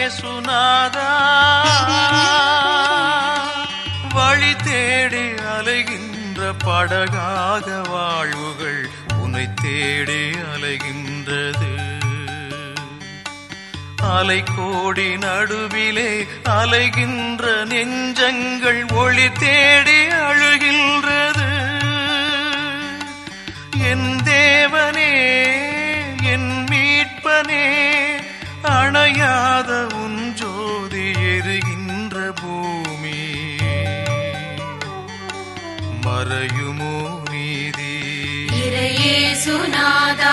இறையேசுநாதா வழி தேடி அலைகின்ற படகாக வாழ்வுகள் உன்னை தேடி அலைகின்றது அலை கோடி நடுவிலே அலைகின்ற நெஞ்சங்கள் ஒளி தேடி அழுகின்றது என் தேவனே என் மீட்பனே அணையாத உன் ஜோதி எரிகின்ற பூமி மறையுமோ நீதி இறையேசுநாதா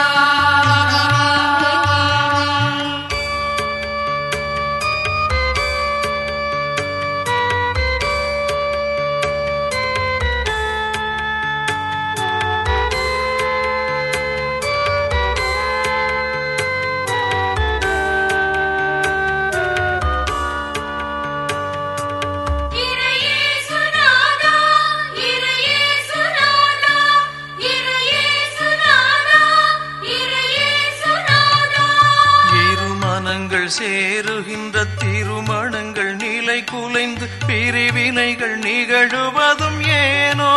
இறையேசுநாதா இறையேசுநாதா இறையேசுநாதா இறையேசுநாதா இருமனங்கள் சேருகின்ற திருமணங்கள் நிலை குலைந்து பிரிவினைகள் நிகழுவதும் ஏனோ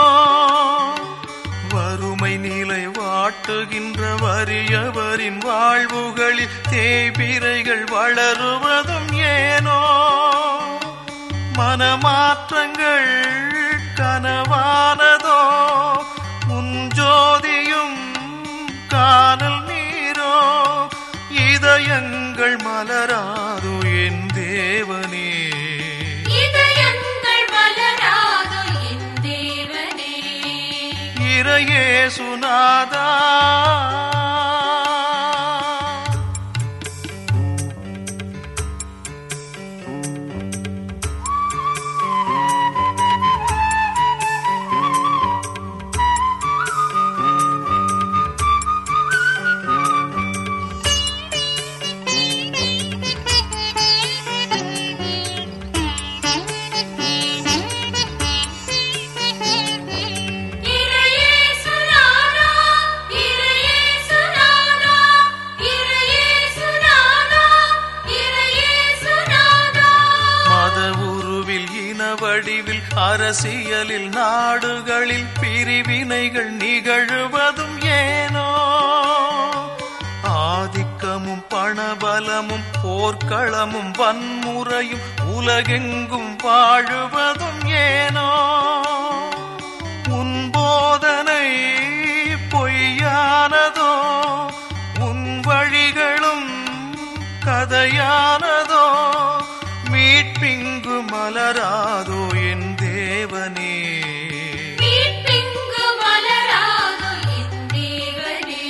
வறுமை நிலை வாட்டுகின்ற வறியவரின் வாழ்வுகளில் தேய்பிரைகள் வளருவதும் ஏனோ மனமாற்றங்கள் கனவானதோ உன் ஜோதியும் காணல் நீரோ இதயங்கள் மலராதோ என் தேவனே இதயங்கள் மலராதோ என் தேவனே இறையே சுனாதா இறையேசுநாதா இறையேசுநாதா இறையேசுநாதா இறையேசுநாதா மத உருவில் இன வடிவில் அரசியலில் நாடுகளில் பிரிவினைகள் நிகழுவதும் ஏனோ ஆதிக்கமும் பணபலமும் போர்க்களமும் வன்முறையும் உலகெங்கும் வாழுவதும் ஏனோ உன் போதனை பொய்யானதோ உன் வழிகளும் கதையானதோ மீட்பிங்கு மலராதோ என் தேவனே மீட்பிங்கு மலராதோ என் தேவனே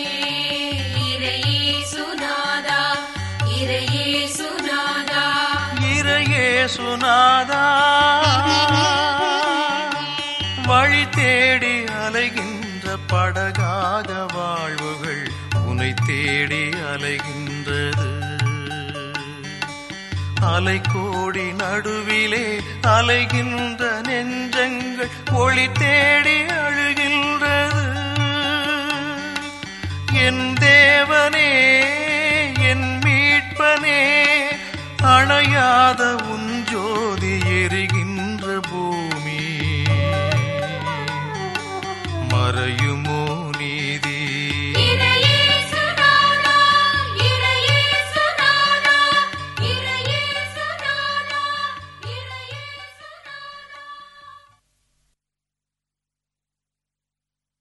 இறையேசுநாதா இறையேசுநாதா இறையே சுனாதா வழி தேடி அலைகின்ற படகாக வாழ்வுகள் உனை தேடி அலைகின்றது அலை கோடி நடுவிலே அலைகின்ற நெஞ்சங்கள் ஒளி தேடி அழுகின்றது என் தேவனே என் மீட்பனே அணையாத உன் ஜோதி எரிகின்ற பூமி மறையுமோ